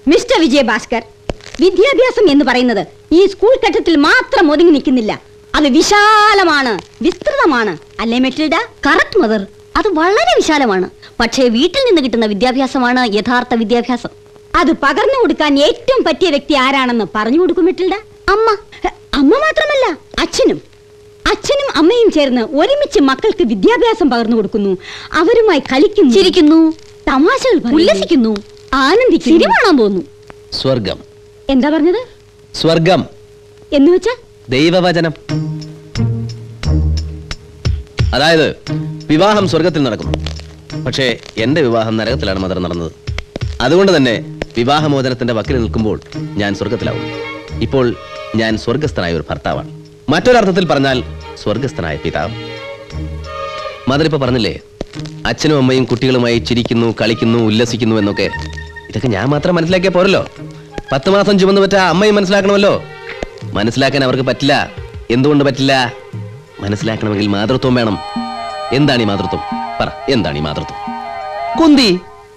mister Vijayabhaskar വിദ്യാഭ്യാസം എന്ന് പറയുന്നത് ഈ സ്കൂൾ ഘട്ടത്തിൽ മാത്രം ഒതുങ്ങി നിൽക്കുന്നില്ല അത് വിശാലമാണ് വിസ്തൃതമാണ് അല്ലേ മെറ്റിൽഡ കറക്റ്റ് മദർ അത് വളരെ വിശാലമാണ് പക്ഷേ വീട്ടിൽ നിന്ന് കിട്ടുന്ന വിദ്യാഭ്യാസമാണ് യഥാർത്ഥ വിദ്യാഭ്യാസം അത് പകർന്നു കൊടുക്കാൻ ഏറ്റവും പറ്റിയ വ്യക്തി ആരാണെന്ന് പറഞ്ഞു കൊടുക്കും മെറ്റിൽഡ അമ്മ അമ്മ മാത്രമല്ല അച്ഛനും അച്ഛനും അമ്മയും ചേർന്ന് ഒരുമിച്ച് മക്കൾക്ക് വിദ്യാഭ്യാസം പകർന്നു കൊടുക്കുന്നു അവരുമായി കളിക്കുന്നു ചിരിക്കുന്നു തമാശകൾ പറയുന്നു, ഉല്ലസിക്കുന്നു ആനന്ദിക്കുന്നു സിനിമ കാണാൻ തോന്നുന്നു സ്വർഗം എന്താ പറഞ്ഞത് സ്വർഗം എന്ന് വെച്ചാ ദൈവവചനം അതായത് വിവാഹം സ്വർഗത്തിൽ നടക്കുന്നു പക്ഷേ എന്റെ വിവാഹം നരകത്തിലാണ് മദർ നടന്നത് അതുകൊണ്ട് തന്നെ വിവാഹമോചനത്തിന്റെ വക്കിൽ നിൽക്കുമ്പോൾ ഞാൻ സ്വർഗത്തിലാവും ഇപ്പോൾ ഞാൻ സ്വർഗസ്ഥനായ ഒരു ഭർത്താവാണ് മറ്റൊരർത്ഥത്തിൽ പറഞ്ഞാൽ സ്വർഗസ്ഥനായ പിതാവ് മദർ ഇപ്പൊ പറഞ്ഞില്ലേ അച്ഛനും അമ്മയും കുട്ടികളുമായി ചിരിക്കുന്നു കളിക്കുന്നു ഉല്ലസിക്കുന്നു എന്നൊക്കെ ഇതൊക്കെ ഞാൻ മാത്രം മനസ്സിലാക്കിയാ പോരല്ലോ പത്ത് മാസം ചുമന്നു പറ്റ അമ്മയും മനസ്സിലാക്കണമല്ലോ മനസ്സിലാക്കാൻ അവർക്ക് പറ്റില്ല എന്തുകൊണ്ട് പറ്റില്ല മനസ്സിലാക്കണമെങ്കിൽ മാതൃത്വം വേണം എന്താണ് ഈ മാതൃത്വം പറ എന്താണ് ഈ മാതൃത്വം കുന്തി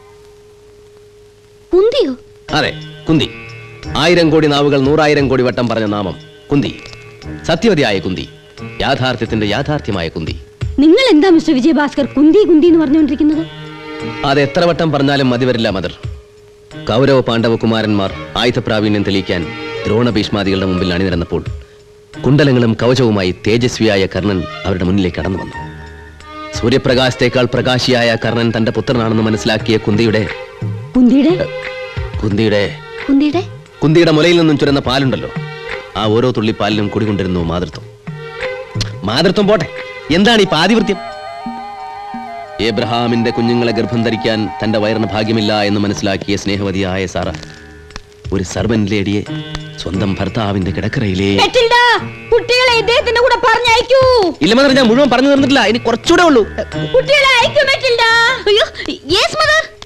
കുന്തിയോ അതെ കുന്തി ആയിരം കോടി നാവുകൾ നൂറായിരം കോടി വട്ടം പറഞ്ഞ നാമം കുന്തി സത്യവതിയായ കുന്തി യാഥാർത്ഥ്യത്തിന്റെ യാഥാർത്ഥ്യമായ കുന്തി നിങ്ങൾ എന്താ മിസ്റ്റർ വിജയഭാസ്കർ കുന്തി കുന്തി എന്ന് പറഞ്ഞുകൊണ്ടിരിക്കുന്നത് അത് എത്ര വട്ടം പറഞ്ഞാലും മതി വരില്ല മദർ കൗരവ പാണ്ഡവ കുമാരന്മാർ ആയുധപ്രാവീണ്യം തെളിയിക്കാൻ ദ്രോണ ഭീഷ്മാദികളുടെ മുമ്പിൽ അണിനിരന്നപ്പോൾ കുണ്ടലങ്ങളും കവചവുമായി തേജസ്വിയായ കർണൻ അവരുടെ മുന്നിലേക്ക് കടന്നു വന്നു സൂര്യപ്രകാശത്തേക്കാൾ പ്രകാശിയായ കർണൻ തന്റെ പുത്രനാണെന്ന് മനസ്സിലാക്കിയ കുന്തിയുടെ കുന്തിയുടെ കുന്തിയുടെ കുന്തിയുടെ കുന്തിയുടെ മുലയിൽ നിന്നും ചുരന്ന പാലുണ്ടല്ലോ ആ ഓരോ തുള്ളി പാലിനും കുടികൊണ്ടിരുന്നു മാതൃത്വം മാതൃത്വം പോട്ടെ എന്താണ് ഈ പാതിവൃത്യം ഏബ്രഹാമിന്റെ കുഞ്ഞുങ്ങളെ ഗർഭം ധരിക്കാൻ തന്റെ വയറിന് ഭാഗ്യമില്ല എന്ന് മനസ്സിലാക്കിയ സ്നേഹവതിയായ സാറ ഒരു സർവൻ ലേഡിയെ സ്വന്തം ഭർത്താവിന്റെ കിടക്കറയിലേ മെറ്റിൽഡ, കുട്ടികളെ ഇദ്ദേഹത്തിന്റെ കൂടെ പറഞ്ഞയക്കൂ ഇല്ല മദർ ഞാൻ മുഴുവൻ പറഞ്ഞു തീർന്നിട്ടില്ല ഇനി കുറച്ചുകൂടെ ഉള്ളൂ കുട്ടികളെ അയക്കൂ മെറ്റിൽഡ അയ്യോ യെസ് മദർ